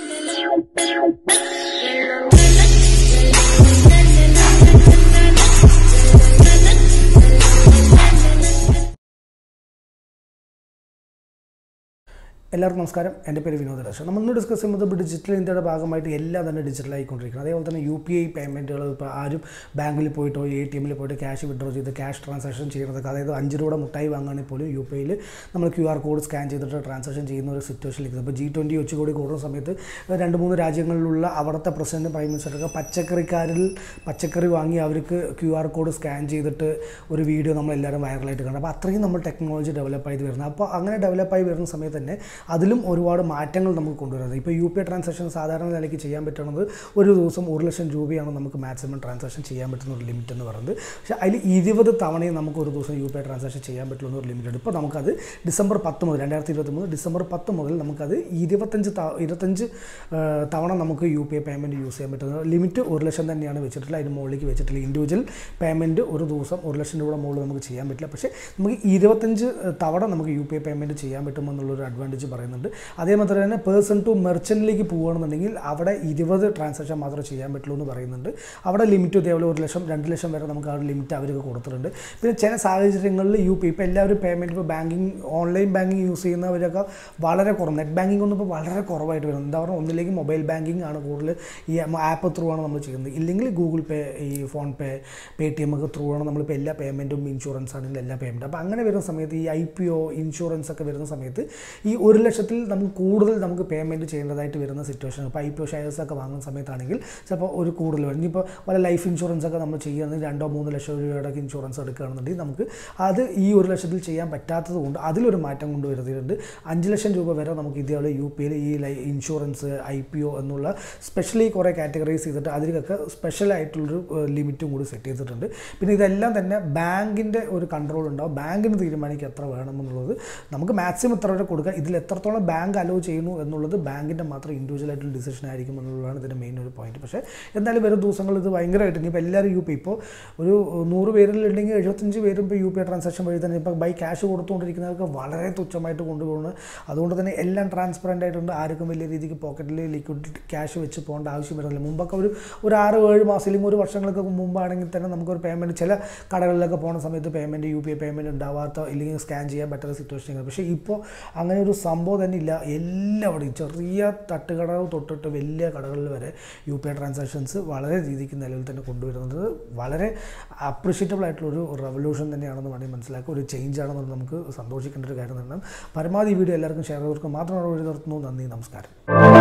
എല്ലാവർക്കും നമസ്കാരം എൻ്റെ പേര് വിനോദ രാജ് നമ്മൾ ഇന്ന് ഡിസ്കസ് ചെയ്യുന്നത് ഇപ്പോൾ ഡിജിറ്റൽ ഇന്ത്യയുടെ ഭാഗമായിട്ട് എല്ലാം തന്നെ ഡിജിറ്റലായിക്കൊണ്ടിരിക്കുന്നത് അതേപോലെ തന്നെ യു പി ഐ പേയ്മെൻറ്റുകൾ ഇപ്പോൾ ആരും ബാങ്കിൽ പോയിട്ടോ എ ടി എമ്മിൽ പോയിട്ട് ക്യാഷ് വിഡ്രോ ചെയ്ത് ക്യാഷ് ട്രാൻസാക്ഷൻ ചെയ്യുന്നതൊക്കെ അതായത് അഞ്ച് രൂപയുടെ മുട്ടായി വാങ്ങുകയാണെങ്കിൽ പോലും യു പി ഐയിൽ നമ്മൾ ക്യു ആർ കോഡ് സ്കാൻ ചെയ്തിട്ട് ട്രാൻസാക്ഷൻ ചെയ്യുന്ന ഒരു സിറ്റുവേഷനിലേക്ക് ഇപ്പോൾ ജി ട്വൻറ്റി ഉച്ചകോടി കൂടുന്ന സമയത്ത് രണ്ട് മൂന്ന് രാജ്യങ്ങളിലുള്ള അവിടുത്തെ പ്രസിഡന്റ് പ്രൈം മിനിസ്റ്ററൊക്കെ പച്ചക്കറിക്കാരിൽ പച്ചക്കറി വാങ്ങി അവർക്ക് ക്യു ആർ കോഡ് സ്കാൻ ചെയ്തിട്ട് ഒരു വീഡിയോ നമ്മളെല്ലാവരും വൈറലായിട്ട് കണ്ടു അപ്പോൾ അത്രയും നമ്മൾ ടെക്നോളജി ഡെവലപ്പ് ആയി വരുന്നത് അപ്പോൾ അങ്ങനെ ഡെവലപ്പായി വരുന്ന സമയത്ത് തന്നെ അതിലും ഒരുപാട് മാറ്റങ്ങൾ നമുക്ക് കൊണ്ടുവരുന്നത് ഇപ്പോൾ യു പി ഐ ട്രാൻസാക്ഷൻ സാധാരണ നിലയ്ക്ക് ചെയ്യാൻ പറ്റുന്നത് ഒരു ദിവസം ഒരു ലക്ഷം രൂപയാണ് നമുക്ക് മാക്സിമം ട്രാൻസാക്ഷൻ ചെയ്യാൻ പറ്റുന്ന ഒരു ലിമിറ്റ് എന്ന് പറയുന്നത് പക്ഷേ അതിൽ ഇരുപത് തവണയും നമുക്ക് ഒരു ദിവസം യു പി ഐ ട്രാൻസാക്ഷൻ ചെയ്യാൻ പറ്റുന്ന ഒരു ലിമിറ്റ് ഉണ്ട് ഇപ്പോൾ നമുക്കത് ഡിസംബർ പത്ത് മുതൽ രണ്ടായിരത്തി ഇരുപത്തി മൂന്ന് ഡിസംബർ പത്ത് മുതൽ നമുക്കത് ഇരുപത്തഞ്ച് ത- ഇരുപത്തഞ്ച് ആ, തവണ നമുക്ക് U P I payment use ചെയ്യാൻ പറ്റുന്നത് ലിമിറ്റ് ഒരു ലക്ഷം തന്നെയാണ് വെച്ചിട്ടുള്ളത് അതിന് മുകളിലേക്ക് വെച്ചിട്ടില്ല ഇൻഡിവിജ്വൽ പേയ്മെൻറ്റ് ഒരു ദിവസം ഒരു ലക്ഷം രൂപയുടെ മുകളിൽ നമുക്ക് ചെയ്യാൻ പറ്റില്ല പക്ഷേ നമുക്ക് ഇരുപത്തഞ്ച് തവണ നമുക്ക് യു പി ഐ പേയ്മെൻറ്റ് ചെയ്യാൻ പറ്റുമെന്നുള്ളൊരു അഡ്വാൻറ്റേജ് പറയുന്നുണ്ട് അതേമാതിരി തന്നെ പേഴ്സൺ ടു മെർച്ചൻറ്റിലേക്ക് പോകുകയാണെന്നുണ്ടെങ്കിൽ അവിടെ ഇരുപത് ട്രാൻസാക്ഷൻ മാത്രമേ ചെയ്യാൻ പറ്റുള്ളൂ എന്ന് പറയുന്നുണ്ട് അവിടെ ലിമിറ്റ് ഇതേപോലെ ഒരു ലക്ഷം രണ്ട് ലക്ഷം വരെ നമുക്ക് ആ ഒരു ലിമിറ്റ് അവർക്ക് കൊടുത്തിട്ടുണ്ട് പിന്നെ ചില സാഹചര്യങ്ങളിൽ യു പി ഇപ്പോൾ എല്ലാവരും പേയ്മെൻറ്റ് ഇപ്പോൾ ബാങ്കിങ് ഓൺലൈൻ ബാങ്കിങ് യൂസ് ചെയ്യുന്നവരൊക്കെ വളരെ കുറവ് നെറ്റ് ബാങ്കിങ് ഒന്നും ഇപ്പോൾ വളരെ കുറവായിട്ട് വരുന്നത് എന്താ പറയുക ഒന്നിലേക്ക് മൊബൈൽ ബാങ്കിങ് ആണ് കൂടുതൽ ഈ ആപ്പ് ത്രൂ ആണ് നമ്മൾ ചെയ്യുന്നത് ഇല്ലെങ്കിൽ ഗൂഗിൾ പേ ഈ PhonePe Paytm ഒക്കെ ത്രൂ ആണ് നമ്മളിപ്പോൾ എല്ലാ പേയ്മെൻറ്റും ഇൻഷുറൻസ് ആണെങ്കിലും എല്ലാ പേയ്മെൻറ്റും അപ്പോൾ അങ്ങനെ വരുന്ന സമയത്ത് ഈ ഐ പി ഒ ഇൻഷുറൻസ് ഒക്കെ വരുന്ന സമയത്ത് ഈ ഒരു ലക്ഷത്തിൽ നമുക്ക് കൂടുതൽ നമുക്ക് പേയ്മെൻറ്റ് ചെയ്യേണ്ടതായിട്ട് വരുന്ന സിറ്റുവേഷൻ ഇപ്പോൾ ഐ പി ഒ ഷെയർസ് ഒക്കെ വാങ്ങുന്ന സമയത്താണെങ്കിൽ ചിലപ്പോൾ ഒരു കൂടുതൽ വരും ഇനിയിപ്പോൾ പല ലൈഫ് ഇൻഷുറൻസ് ഒക്കെ നമ്മൾ ചെയ്യുകയാണെങ്കിൽ രണ്ടോ മൂന്നോ ലക്ഷം രൂപയുടെ ഇൻഷുറൻസ് എടുക്കുകയാണെന്നുണ്ടെങ്കിൽ നമുക്ക് അത് ഈ ഒരു ലക്ഷത്തിൽ ചെയ്യാൻ പറ്റാത്തത് കൊണ്ട് അതിലൊരു മാറ്റം കൊണ്ടുവരുന്നുണ്ട് അഞ്ച് ലക്ഷം രൂപ വരെ നമുക്ക് ഇതേപോലെ യു പി ഐയിൽ ഈ life insurance I P O എന്നുള്ള സ്പെഷ്യലി കുറേ കാറ്റഗറൈസ് ചെയ്തിട്ട് അതിലൊക്കെ സ്പെഷ്യലായിട്ടുള്ളൊരു ലിമിറ്റും കൂടി സെറ്റ് ചെയ്തിട്ടുണ്ട് പിന്നെ ഇതെല്ലാം തന്നെ ബാങ്കിൻ്റെ ഒരു കൺട്രോൾ ഉണ്ടാവും ബാങ്കിന് തീരുമാനിക്കുക എത്ര വേണമെന്നുള്ളത് നമുക്ക് മാക്സിമം എത്ര വരെ കൊടുക്കുക ഇതിൽ എത്രത്തോളം ബാങ്ക് അലോ ചെയ്യുന്നു എന്നുള്ളത് ബാങ്കിൻ്റെ മാത്രം ഇൻഡിവിജ്വൽ ആയിട്ടുള്ള ഡിസിഷൻ ആയിരിക്കും എന്നുള്ളതാണ് ഇതിൻ്റെ മെയിൻ ഒരു പോയിന്റ് പക്ഷേ എന്തായാലും വരും ദിവസങ്ങളിൽ ഇത് ഭയങ്കരമായിട്ട് ഇനിയിപ്പോൾ എല്ലാവരും യു പി ഇപ്പോൾ ഒരു നൂറ് പേരിലുണ്ടെങ്കിൽ എഴുപത്തഞ്ച് പേരും ഇപ്പോൾ യു പി ഐ ട്രാൻസാക്ഷൻ വഴി തന്നെ ഇപ്പോൾ ബൈ ക്യാഷ് കൊടുത്തുകൊണ്ടിരിക്കുന്നവർക്ക് വളരെ തുച്ഛമായിട്ട് കൊണ്ടുപോകുന്നത് അതുകൊണ്ട് തന്നെ എല്ലാം ട്രാൻസ്പെറൻ്റ് ആയിട്ടുണ്ട് ആർക്കും വലിയ രീതിക്ക് പോക്കറ്റിൽ ലിക്വിഡ് ക്യാഷ് വെച്ച് പോകേണ്ട ആവശ്യം വരുന്നില്ല മുമ്പൊക്കെ ഒരു ഒരു ആറ് ഏഴ് മാസം അല്ലെങ്കിൽ ഒരു വർഷങ്ങൾക്ക് മുമ്പാണെങ്കിൽ തന്നെ നമുക്കൊരു പേയ്മെൻറ്റ് ചില കടകളിലൊക്കെ പോകുന്ന സമയത്ത് payment U P I payment ഉണ്ടാവാത്ത ഇല്ലെങ്കിൽ സ്കാൻ ചെയ്യാൻ പറ്റാത്ത സിറ്റുവേഷൻ പക്ഷേ ഇപ്പോൾ അങ്ങനെ ഒരു സംഭവം തന്നെ ഇല്ല എല്ലാവിടെയും ചെറിയ തട്ടുകട തൊട്ടിട്ട് വലിയ കടകളിൽ വരെ യു പി ഐ ട്രാൻസാക്ഷൻസ് വളരെ രീതിക്ക് നിലവിൽ തന്നെ കൊണ്ടുവരുന്നത് വളരെ അപ്രിഷ്യേറ്റബിൾ ആയിട്ടുള്ള ഒരു റെവല്യൂഷൻ തന്നെയാണെന്ന് വേണമെങ്കിൽ മനസ്സിലാക്കുക ഒരു ചേഞ്ച് ആണെന്ന് നമുക്ക് സന്തോഷിക്കേണ്ട ഒരു കാര്യം തന്നെ പരമാവധി ഈ വീഡിയോ എല്ലാവർക്കും ഷെയർ ചെയ്തവർക്ക് മാത്രം വഴി നിർത്തുന്നു നന്ദി നമസ്കാരം